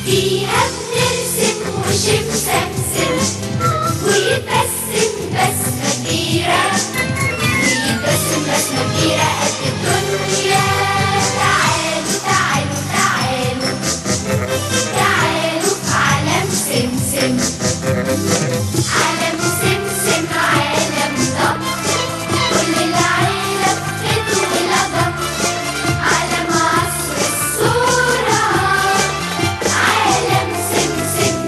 فيها بنرسم وش مسمسم ويتبسم بسمة كبيرة ويتبسم بسمة كبيرة قد الدنيا تعالوا تعالوا تعالوا تعالوا في عالم سمسم عالم سمسم عالم ضم كل العيلة بخيط ولضم عالم عصر الصورة عالم سمسم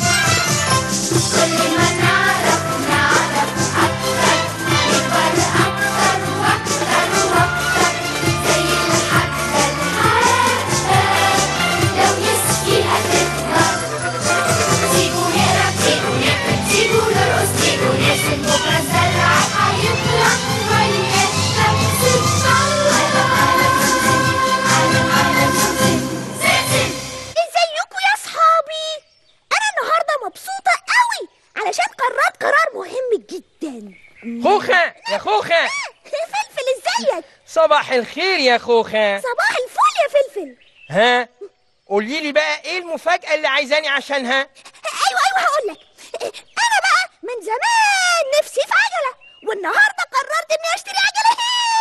كل ما نعرف نعرف أكتر نكبر أكتر وأكتر وأكتر زي الحبة الحبة لو يسقيها تكبر سيبوا نقرا سيبوا نكتب سيبوا نرقص سيبوا نرسم بكرة الزرع هيطلع مية الشمس عالم عالم سمسم عالم عالم سمسم سمسم ازيكم يا صحابي انا النهارده مبسوطه قوي علشان قررت قرار مهم جدا خوخة يا خوخة فلفل ازيك صباح الخير يا خوخة صباح الفل يا فلفل ها قولي لي بقى ايه المفاجأة اللي عايزاني عشانها ايوه ايوه هقول لك انا بقى من زمان نفسي في عجله والنهارده قررت اني اشتري عجله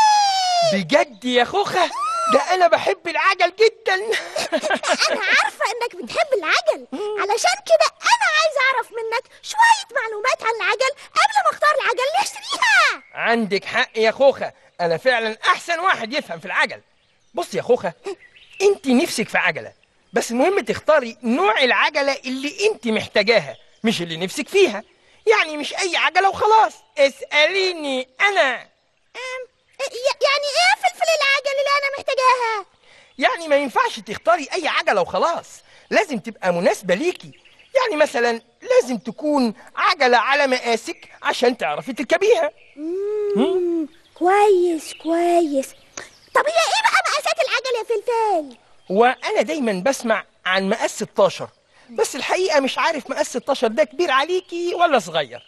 بجد يا خوخة ده انا بحب العجل جدا انا عارفه انك بتحب العجل علشان كده انا عايزه اعرف منك شويه معلومات عن العجل قبل ما اختار العجل اللي اشتريها عندك حق يا خوخة انا فعلا احسن واحد يفهم في العجل بص يا خوخة انت نفسك في عجلة بس المهم تختاري نوع العجلة اللي انت محتاجاها مش اللي نفسك فيها يعني مش اي عجلة وخلاص اسأليني انا أم، ي- يعني ايه فلفل العجل اللي انا محتاجاها يعني ما ينفعش تختاري اي عجله وخلاص لازم تبقى مناسبه ليكي يعني مثلا لازم تكون عجله على مقاسك عشان تعرفي تركبيها مم، كويس كويس طب هي ايه بقى مقاسات العجل يا فلفل وانا دايما بسمع عن مقاس 16 بس الحقيقه مش عارف مقاس 16 ده كبير عليكي ولا صغير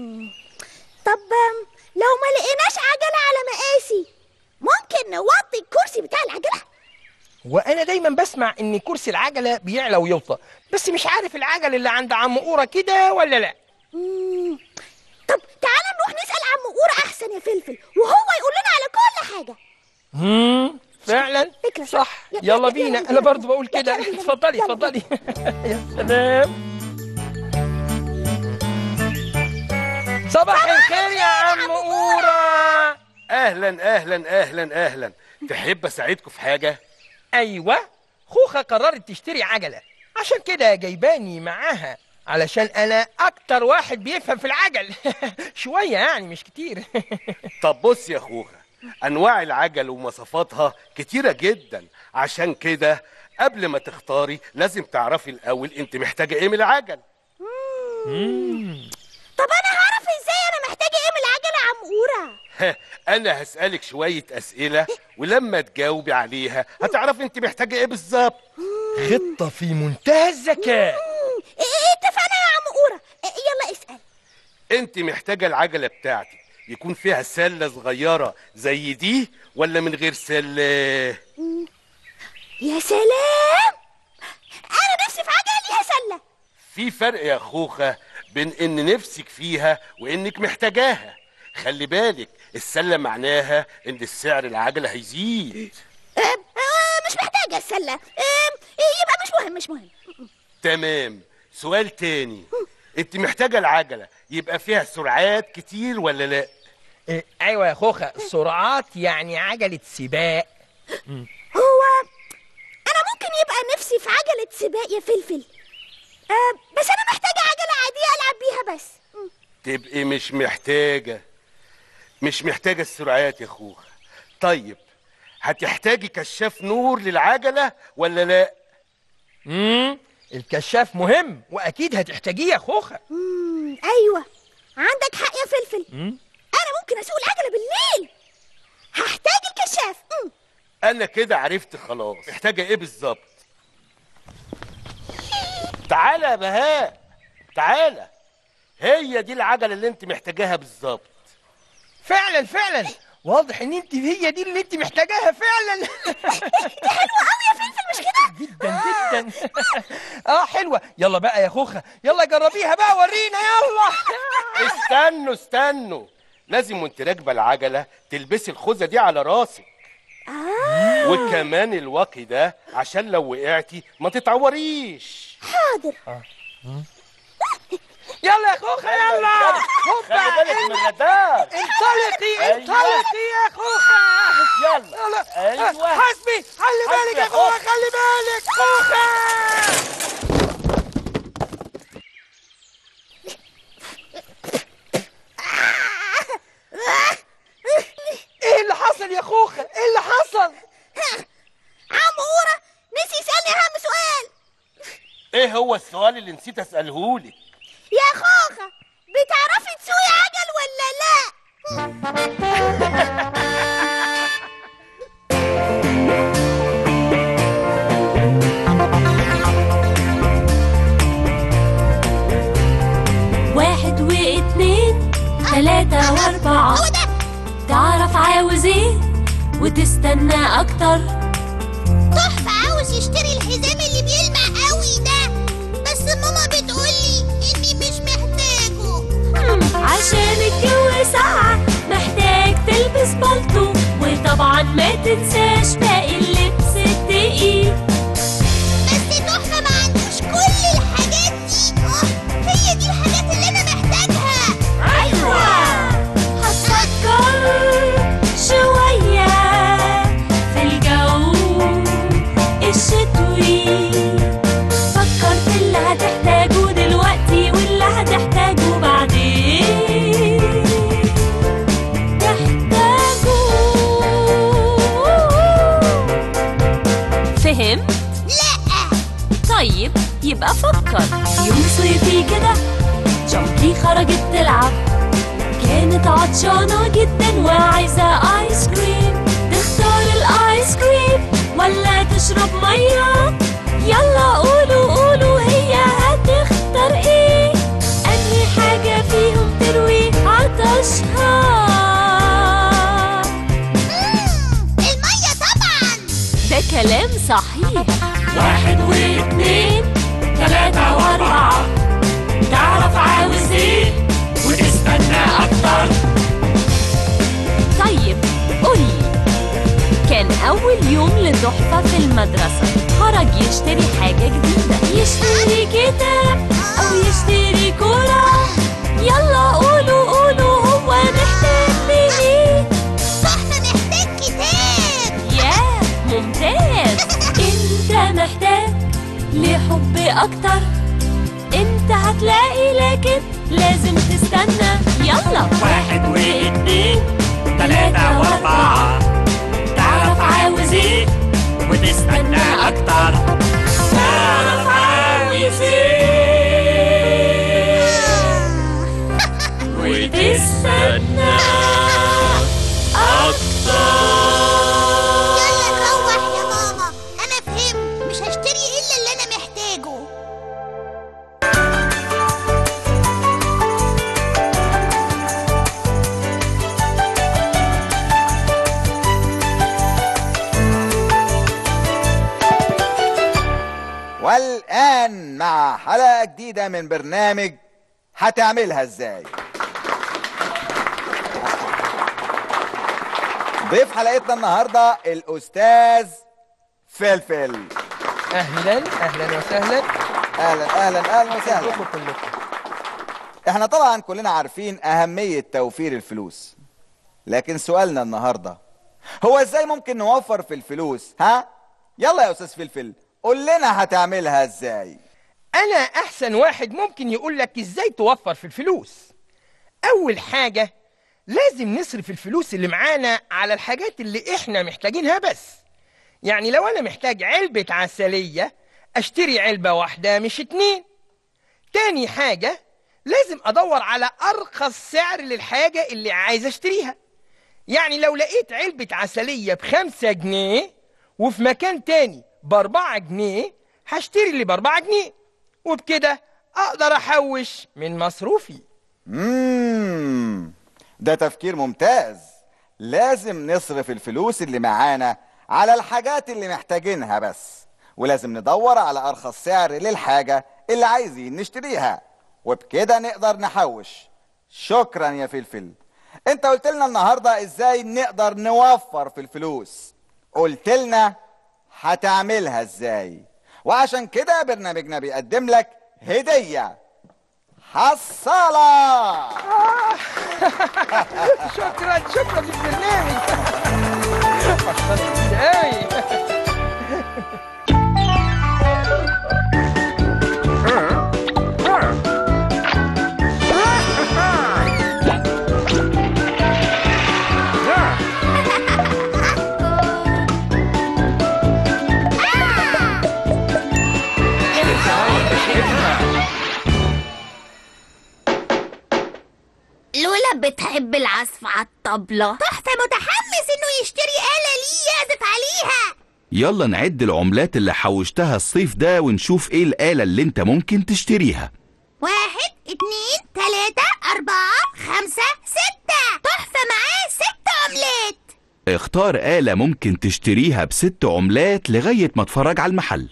طب أم، لو ما لقيناش عجله على مقاسي ممكن نوطي الكرسي بتاع العجله وانا دايما بسمع ان كرسي العجله بيعلى ويوطى بس مش عارف العجل اللي عند عم قوره كده ولا لا مم، طب تعالى نروح نسال عم قورة احسن يا فلفل وهو يقول لنا على كل حاجه امم فعلا فكرة صح. صح ي- ي- يلا يلا بينا بينا. انا برضو بقول يلا كده بينا. اتفضلي يلا اتفضلي يا سلام صباح الخير يا عم قورة اهلا اهلا اهلا اهلا تحب اساعدكم في حاجه ايوه خوخة قررت تشتري عجلة عشان كده جايباني معاها علشان انا اكتر واحد بيفهم في العجل شوية يعني مش كتير طب بص يا خوخه انواع العجل ومواصفاتها كتيره جدا عشان كده قبل ما تختاري لازم تعرفي الاول انت محتاجه ايه من العجل طب انا هعرف ازاي انا محتاجه ايه من العجله يا عم قورة انا هسالك شويه اسئله ولما تجاوبي عليها هتعرفي انت محتاجه ايه بالظبط خطة في منتهى الذكاء مم، إيه إيه اتفقنا يا عم قورة إيه يلا اسال انت محتاجه العجله بتاعتك يكون فيها سله صغيره زي دي ولا من غير سله يا سلام انا نفسي في عجله ليها سله في فرق يا خوخة بين ان نفسك فيها وانك محتاجاها خلي بالك السلة معناها ان السعر العجلة هيزيد أم، أه، مش محتاجه السله أم، يبقى مش مهم مش مهم تمام سؤال تاني انت محتاجة العجلة يبقى فيها سرعات كتير ولا لا إيه، ايوه يا خوخة سرعات يعني عجلة سباق هو انا ممكن يبقى نفسي في عجله سباق يا فلفل أه بس انا محتاجه عجله عاديه العب بيها بس مم. تبقي مش محتاجة مش محتاجة السرعات يا خوخة طيب هتحتاجي كشاف نور للعجلة ولا لا امم الكشاف مهم واكيد هتحتاجيه يا خوخة مم، ايوه عندك حق يا فلفل مم. انا ممكن اسوق العجله بالليل هحتاج الكشاف مم. انا كده عرفت خلاص محتاجه ايه بالظبط تعالى يا بهاء تعالى هي دي العجله اللي انت محتاجاها بالظبط فعلا فعلا واضح ان انت هي دي اللي انت محتاجاها فعلا حلوه قوي يا فلفل مش كده جدا جدا اه حلوه يلا بقى يا خوخه يلا جربيها بقى ورينا يلا استنوا استنوا لازم وانت راكبه العجله تلبسي الخوذه دي على راسك وكمان الواقي ده عشان لو وقعتي ما تتعوريش حاضر يلا يا خوخه يلا خلي هوبا بالك من الرادار انطلقي أيوة. انطلقي يا خوخه يلا يلا أيوة. حسبي خلي حسبي بالك يا يا خوخه خوخة. خلي بالك خوخه ايه اللي حصل يا خوخه ايه اللي حصل عم قورة نسي يسألني أهم سؤال ايه هو السؤال اللي نسيت اسالهولك يا خوخة بتعرفي تسوقي عجل ولا لا؟ واحد واثنين ثلاثة واربعة هو ده تعرف عاوز ايه وتستنى اكتر تحفة عاوز يشتري الحزام اللي بيلمع قوي ده بس ماما بتقولي إني مش محتاجه عشان الجو ساقع محتاج تلبس بالطو وطبعا ما تنساش باقي اللبس التقيل بس تحفة ما عندوش كل الحاجات دي آه، هي دي الحاجات اللي أنا محتاجها ايوه هتفكر شوية في الجو الشتوي فكر في اللي هتحتاجه دلوقتي واللي هتحتاجه بعدين تحتاجه فهمت؟ لأ طيب يبقى فكر يوم صيفي كده جونكي خرجت تلعب كانت عطشانة جدا وعايزة آيس كريم تختار الآيس كريم ولا تشرب مية يلا قولوا قولوا هي هتختار ايه أنهي حاجة فيهم تروي عطشها مم، المية طبعا ده كلام صحيح واحد واثنين ثلاثة واربعة تعرف عاوز ايه وتستنى اكتر طيب قولي كان أول يوم لتحفة في المدرسة خرج يشتري حاجة جديدة يشتري كتاب أو يشتري كرة يلا قولوا قولوا هو محتاج لإيه تحفة محتاج كتاب ياه ممتاز انت محتاج لحب اكتر انت هتلاقي لكن لازم تستنى يلا واحد واثنين ثلاثة واربعة تعرف عاوز ايه وتستنى اكتر تعرف عاوز ايه وتستنى اكتر يلا نروح يا ماما انا فهمت مش هشتري الا اللي انا محتاجه والآن مع حلقة جديدة من برنامج هتعملها ازاي ضيف حلقتنا النهاردة الأستاذ فلفل اهلا اهلا وسهلا أهلا أهلا أهلا وسهلا كلكم كلكم احنا طبعا كلنا عارفين أهمية توفير الفلوس لكن سؤالنا النهاردة هو ازاي ممكن نوفر في الفلوس ها يلا يا أستاذ فلفل قول لنا هتعملها ازاي انا احسن واحد ممكن يقول لك ازاي توفر في الفلوس اول حاجه لازم نصرف الفلوس اللي معانا على الحاجات اللي احنا محتاجينها بس يعني لو انا محتاج علبه عسليه اشتري علبه واحده مش اتنين تاني حاجه لازم ادور على ارخص سعر للحاجه اللي عايز اشتريها يعني لو لقيت علبة عسلية بخمسة جنيه وفي مكان تاني بأربعة جنيه هشتري اللي بأربعة جنيه وبكده أقدر أحوش من مصروفي مم. ده تفكير ممتاز لازم نصرف الفلوس اللي معانا على الحاجات اللي محتاجينها بس ولازم ندور على ارخص سعر للحاجة اللي عايزين نشتريها وبكده نقدر نحوش شكرا يا فلفل انت قلت لنا النهارده ازاي نقدر نوفر في الفلوس قلت لنا هتعملها ازاي وعشان كده برنامجنا بيقدم لك هدية حصالة شكرا شكرا للبرنامج مبسوط قوي لولا بتحب العزف على الطبلة تحفة متحمس انه يشتري آلة ليه يعزف عليها يلا نعد العملات اللي حوشتها الصيف ده ونشوف ايه الآلة اللي انت ممكن تشتريها واحد اتنين تلاتة أربعة خمسة ستة تحفة معاه ست عملات اختار آلة ممكن تشتريها بست عملات لغاية ما اتفرج على المحل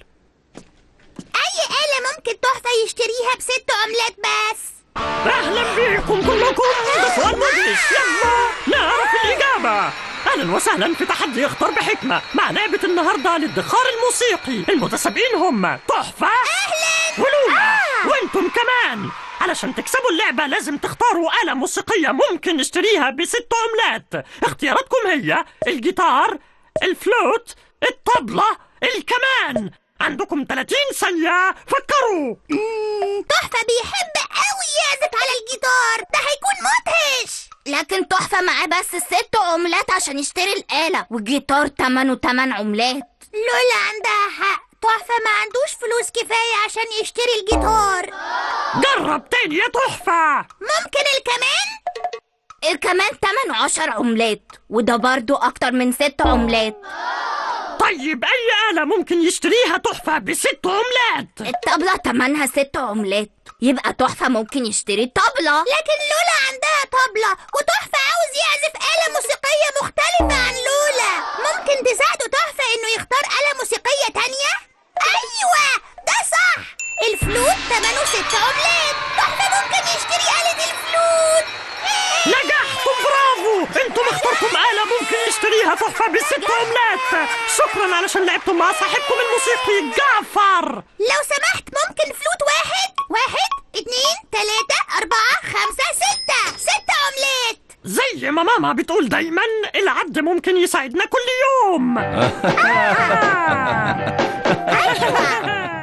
أي آلة ممكن تحفة يشتريها بست عملات بس اهلا بيكم كلكم ده سؤال مدهش يلا نعرف الاجابه اهلا وسهلا في تحدي اختار بحكمه مع لعبه النهارده للادخار الموسيقي المتسابقين هم تحفه اهلا ولولا وانتم كمان علشان تكسبوا اللعبة لازم تختاروا آلة موسيقية ممكن نشتريها بست عملات اختياراتكم هي الجيتار الفلوت الطبلة الكمان عندكم 30 ثانية فكروا تحفة بيحب قوي يعزف على الجيتار ده هيكون مدهش لكن تحفة معاه بس ست عملات عشان يشتري الآلة والجيتار تمنه تمن عملات لولا عندها حق تحفة ما عندوش فلوس كفاية عشان يشتري الجيتار جرب تاني يا تحفة ممكن الكمان؟ الكمان تمن عشر عملات وده برضو أكتر من ست عملات طيب أي آلة ممكن يشتريها تحفة بست عملات الطبلة تمنها ست عملات يبقى تحفة ممكن يشتري طبلة لكن لولا عندها طبلة وتحفة عاوز يعزف آلة موسيقية مختلفة عن لولا ممكن تساعده تحفة إنه يختار آلة موسيقية تانية؟ أيوة ده صح الفلوت تمنه ست عملات تحفة ممكن يشتري آلة الفلوت نجحتم برافو انتم اخترتم آلة ممكن يشتريها تحفة بست عملات شكرا علشان لعبتم مع صاحبكم الموسيقي جعفر لو سمحت ممكن فلوت واحد واحد اتنين تلاتة أربعة خمسة ستة ست عملات زي ما ماما بتقول دايما العد ممكن يساعدنا كل يوم